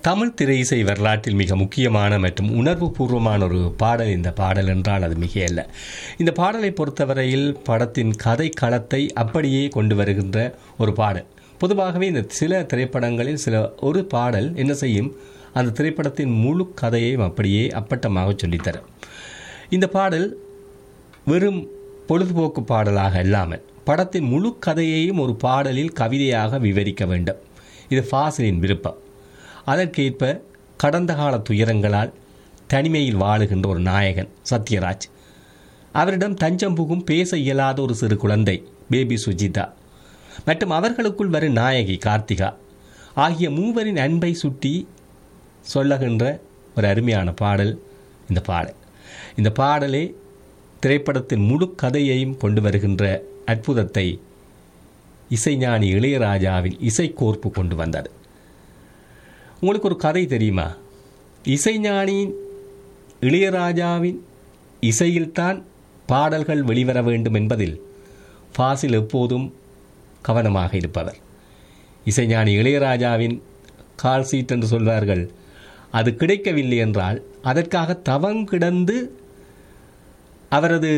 தமிழ் திரை இசை வரலாற்றில் மிக முக்கியமான மற்றும் உணர்வு பூர்வமான ஒரு பாடல் இந்த பாடல் என்றால் அது மிக அல்ல இந்த பாடலை பொறுத்தவரையில் படத்தின் கதை களத்தை அப்படியே கொண்டு வருகின்ற ஒரு பாடல் பொதுவாகவே இந்த சில திரைப்படங்களில் சில ஒரு பாடல் என்ன செய்யும் அந்த திரைப்படத்தின் முழு கதையையும் அப்படியே அப்பட்டமாக சொல்லித்தரும் இந்த பாடல் வெறும் பொழுதுபோக்கு பாடலாக இல்லாமல் படத்தின் முழு கதையையும் ஒரு பாடலில் கவிதையாக விவரிக்க வேண்டும் இது ஃபாசிலின் விருப்பம் அதற்கேற்ப கடந்த கால துயரங்களால் தனிமையில் வாழுகின்ற ஒரு நாயகன் சத்யராஜ் அவரிடம் தஞ்சம் புகும் பேச இயலாத ஒரு சிறு குழந்தை பேபி சுஜிதா மற்றும் அவர்களுக்குள் வரும் நாயகி கார்த்திகா ஆகிய மூவரின் அன்பை சுட்டி சொல்லுகின்ற ஒரு அருமையான பாடல் இந்த பாடல் இந்த பாடலே திரைப்படத்தின் முழு கதையையும் கொண்டு வருகின்ற அற்புதத்தை இசைஞானி இளையராஜாவின் இசைக்கோர்ப்பு கொண்டு வந்தது உங்களுக்கு ஒரு கதை தெரியுமா இசைஞானியின் இளையராஜாவின் இசையில்தான் பாடல்கள் வெளிவர வேண்டும் என்பதில் ஃபாசில் எப்போதும் கவனமாக இருப்பவர் இசைஞானி இளையராஜாவின் கால் சீட் என்று சொல்வார்கள் அது கிடைக்கவில்லை என்றால் அதற்காக தவம் கிடந்து அவரது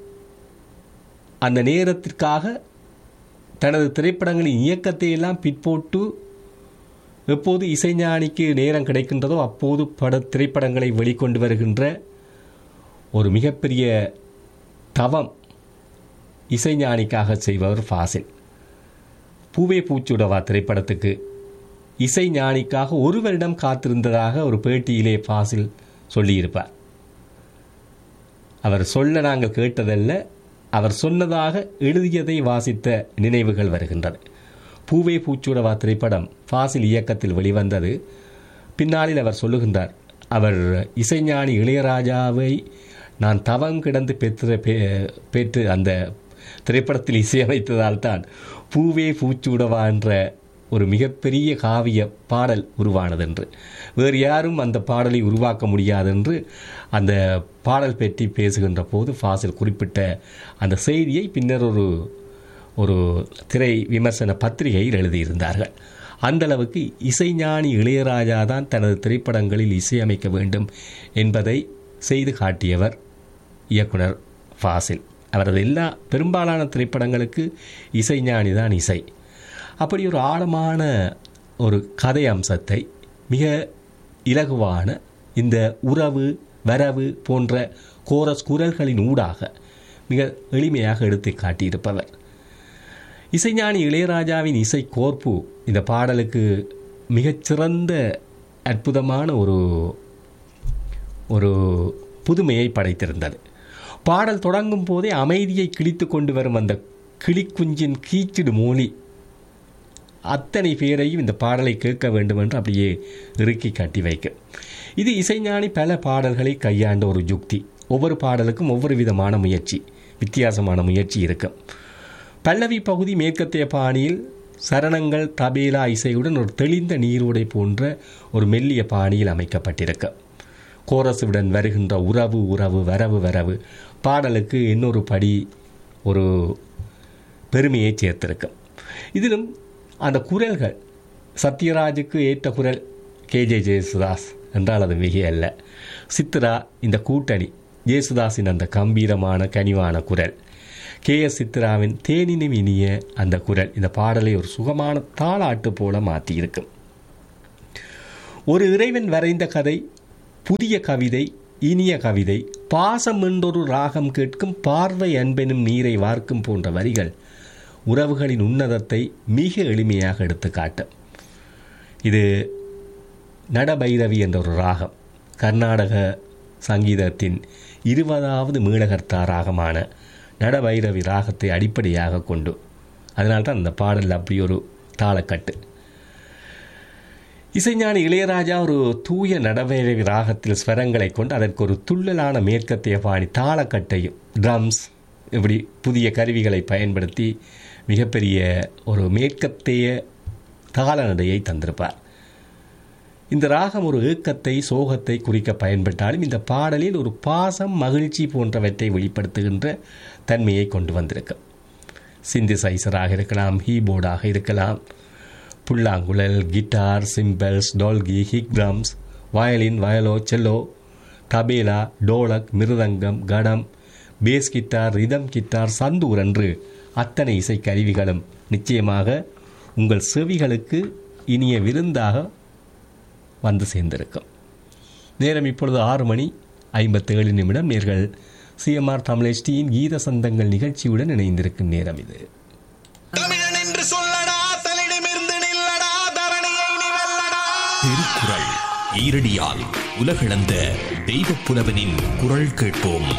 அந்த நேரத்திற்காக தனது திரைப்படங்களின் இயக்கத்தை எல்லாம் பிற்போட்டு எப்போது இசைஞானிக்கு நேரம் கிடைக்கின்றதோ அப்போது பட திரைப்படங்களை வெளிக்கொண்டு வருகின்ற ஒரு மிகப்பெரிய தவம் இசைஞானிக்காக செய்பவர் ஃபாசில் பூவே பூச்சுடவா திரைப்படத்துக்கு இசைஞானிக்காக ஒரு வருடம் காத்திருந்ததாக ஒரு பேட்டியிலே ஃபாசில் சொல்லியிருப்பார் அவர் சொல்ல நாங்கள் கேட்டதல்ல அவர் சொன்னதாக எழுதியதை வாசித்த நினைவுகள் வருகின்றது பூவே பூச்சுடவா திரைப்படம் ஃபாசில் இயக்கத்தில் வெளிவந்தது பின்னாளில் அவர் சொல்லுகின்றார் அவர் இசைஞானி இளையராஜாவை நான் தவம் கிடந்து பெற்ற பெற்று அந்த திரைப்படத்தில் இசையமைத்ததால் தான் பூவே பூச்சூடவா என்ற ஒரு மிகப்பெரிய காவிய பாடல் உருவானதென்று வேறு யாரும் அந்த பாடலை உருவாக்க முடியாதென்று அந்த பாடல் பற்றி பேசுகின்ற போது ஃபாசில் குறிப்பிட்ட அந்த செய்தியை பின்னர் ஒரு ஒரு திரை விமர்சன பத்திரிகையில் எழுதியிருந்தார்கள் அந்த அளவுக்கு இசைஞானி இளையராஜா தான் தனது திரைப்படங்களில் இசையமைக்க வேண்டும் என்பதை செய்து காட்டியவர் இயக்குனர் ஃபாசில் அவரது எல்லா பெரும்பாலான திரைப்படங்களுக்கு இசைஞானி தான் இசை அப்படி ஒரு ஆழமான ஒரு கதை அம்சத்தை மிக இலகுவான இந்த உறவு வரவு போன்ற கோரஸ் குரல்களின் ஊடாக மிக எளிமையாக எடுத்து காட்டியிருப்பவர் இசைஞானி இளையராஜாவின் இசை கோர்ப்பு இந்த பாடலுக்கு மிகச்சிறந்த அற்புதமான ஒரு ஒரு புதுமையை படைத்திருந்தது பாடல் தொடங்கும் போதே அமைதியை கிழித்து கொண்டு வரும் அந்த கிளிக்குஞ்சின் கீச்சிடு மொழி அத்தனை பேரையும் இந்த பாடலை கேட்க வேண்டும் என்று அப்படியே இறுக்கி காட்டி வைக்கும் இது இசைஞானி பல பாடல்களை கையாண்ட ஒரு யுக்தி ஒவ்வொரு பாடலுக்கும் ஒவ்வொரு விதமான முயற்சி வித்தியாசமான முயற்சி இருக்கும் பல்லவி பகுதி மேற்கத்திய பாணியில் சரணங்கள் தபேலா இசையுடன் ஒரு தெளிந்த நீரோடை போன்ற ஒரு மெல்லிய பாணியில் அமைக்கப்பட்டிருக்கும் கோரசுடன் வருகின்ற உறவு உறவு வரவு வரவு பாடலுக்கு இன்னொரு படி ஒரு பெருமையை சேர்த்திருக்கும் இதிலும் அந்த குரல்கள் சத்யராஜுக்கு ஏற்ற குரல் கேஜே ஜெயசுதாஸ் என்றால் அது மிக அல்ல சித்ரா இந்த கூட்டணி ஜேசுதாஸின் அந்த கம்பீரமான கனிவான குரல் கே எஸ் சித்ராவின் தேனினும் இனிய அந்த குரல் இந்த பாடலை ஒரு சுகமான தாளாட்டு போல மாற்றியிருக்கும் ஒரு இறைவன் வரைந்த கதை புதிய கவிதை இனிய கவிதை பாசம் என்றொரு ராகம் கேட்கும் பார்வை அன்பெனும் நீரை வார்க்கும் போன்ற வரிகள் உறவுகளின் உன்னதத்தை மிக எளிமையாக எடுத்து காட்டும் இது நடபைரவி என்ற ஒரு ராகம் கர்நாடக சங்கீதத்தின் இருபதாவது மீளகர்த்தா ராகமான நடபைரவி ராகத்தை அடிப்படையாக கொண்டு அதனால்தான் அந்த பாடலில் அப்படி ஒரு தாளக்கட்டு இசைஞானி இளையராஜா ஒரு தூய நடபைரவி ராகத்தில் ஸ்வரங்களை கொண்டு அதற்கு ஒரு துள்ளலான மேற்கத்திய பாணி தாளக்கட்டையும் ட்ரம்ஸ் இப்படி புதிய கருவிகளை பயன்படுத்தி மிகப்பெரிய ஒரு மேற்கத்தைய தாளநடையை தந்திருப்பார் இந்த ராகம் ஒரு ஏக்கத்தை சோகத்தை குறிக்க பயன்பட்டாலும் இந்த பாடலில் ஒரு பாசம் மகிழ்ச்சி போன்றவற்றை வெளிப்படுத்துகின்ற தன்மையை கொண்டு வந்திருக்கும் சிந்திசைசராக இருக்கலாம் ஹீபோர்டாக இருக்கலாம் புல்லாங்குழல் கிட்டார் சிம்பல்ஸ் டோல்கி ஹிக் drums violin viola cello tabla dholak mridangam ghatam bass guitar rhythm guitar santoor என்று அத்தனை இசைக்கருவிகளும் நிச்சயமாக உங்கள் செவிகளுக்கு இனிய விருந்தாக வந்து சேர்ந்திருக்கும் நேரம் இப்பொழுது ஆறு மணி ஐம்பத்தேழு நிமிடம் நேர்கள் சிஎம்ஆர் தமிழ் கீத சந்தங்கள் நிகழ்ச்சியுடன் இணைந்திருக்கும் நேரம் இது தமிழன் என்று சொல்லடா தலிடமிருந்து நில்லடா தரணியை நீ வெல்லடா திருக்குறள் ஈரடியால் உலகளந்த தெய்வப் புலவனின் குரல் கேட்போம்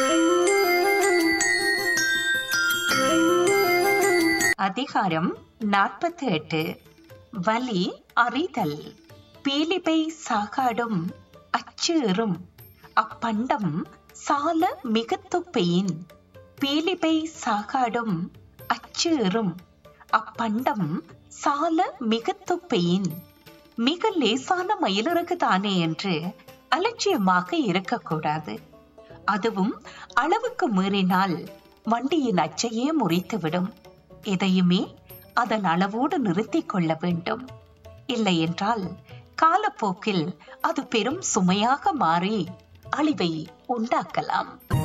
அதிகாரம் நாற்பத்தி எட்டு வலி அறிதல் பீலிபை சாகாடும் அச்சேறும் அப்பண்டம் சால மிகத்துப்பையின் பீலிபை சாகாடும் அச்சேறும் அப்பண்டம் சால மிகத்துப்பையின் மிக லேசான மயிலிறகு தானே என்று அலட்சியமாக இருக்கக்கூடாது அதுவும் அளவுக்கு மீறினால் வண்டியின் அச்சையே முறித்துவிடும் எதையுமே அதன் அளவோடு நிறுத்திக் கொள்ள வேண்டும் இல்லை என்றால் காலப்போக்கில் அது பெரும் சுமையாக மாறி அழிவை உண்டாக்கலாம்